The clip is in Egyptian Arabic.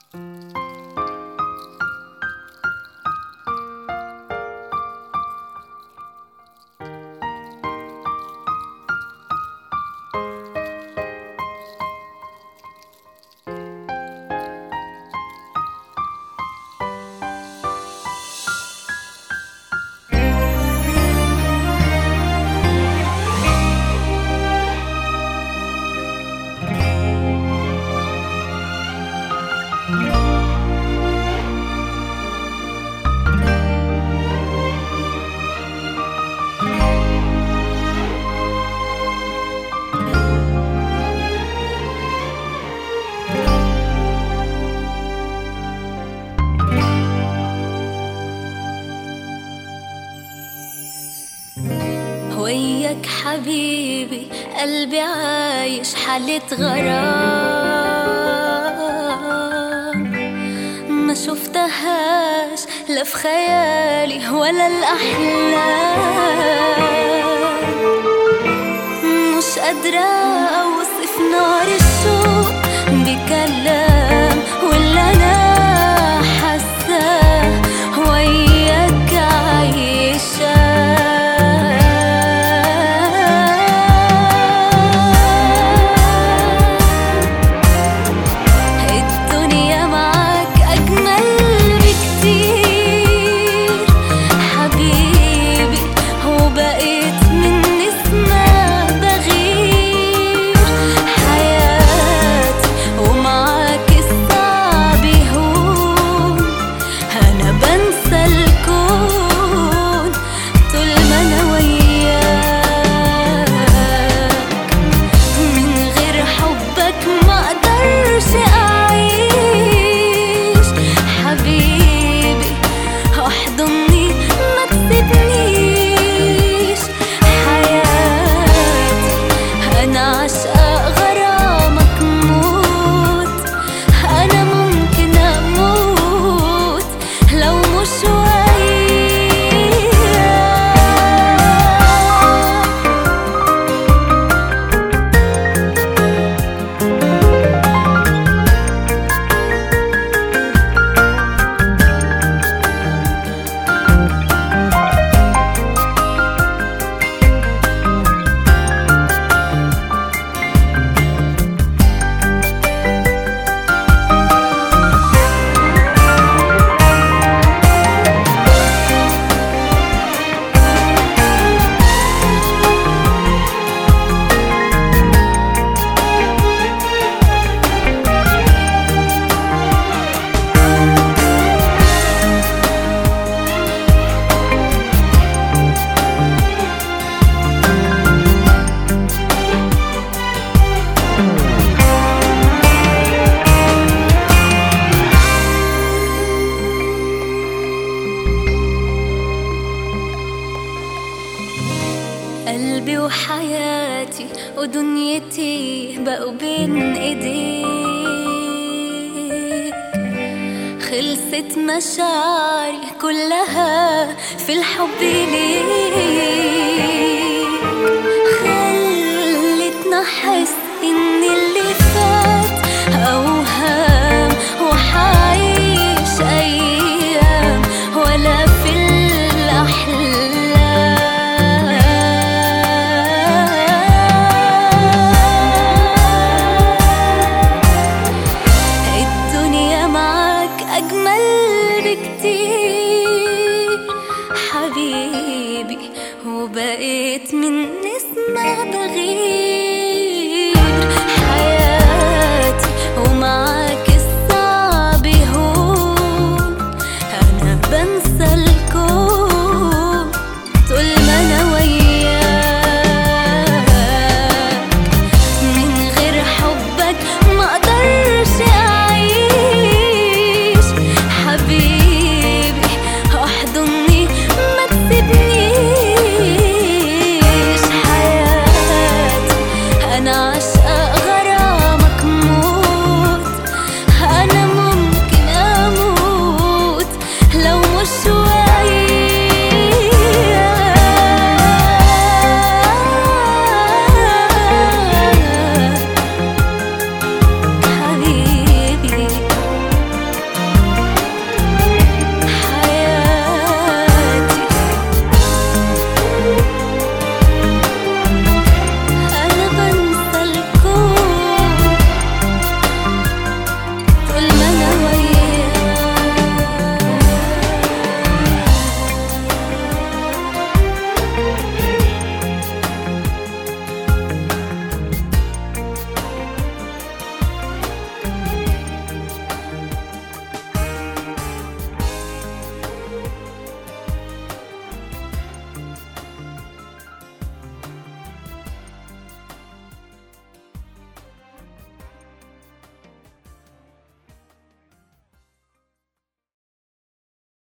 وياك حبيبي قلبي عايش حالة غرام ما شفتهاش لا في خيالي ولا الأحلام مش قادرة أوصف نار الشوق بكلام واللي أنا حاساه وياك عايشة الدنيا معاك أجمل بكتير حبيبي وبقيت من اسمها بغير حياتي ومعاك الصعب يهون أنا بنسى الكون طول ما أنا وياك من غير حبك ما اقدرش اعيش حبيبي احضني ما تسيبنيش حياتي انا عاشقة غرامك موت انا ممكن اموت لو مش وياك قلبي وحياتي ودنيتي بقوا بين ايديك خلصت مشاعري كلها في الحب ليك خلتنا احس ان اللي فات اوهام وحعيش ايام ولا في الاحلام الدنيا معاك أجمل بكتير حبيبي وبقيت من اسمها بغير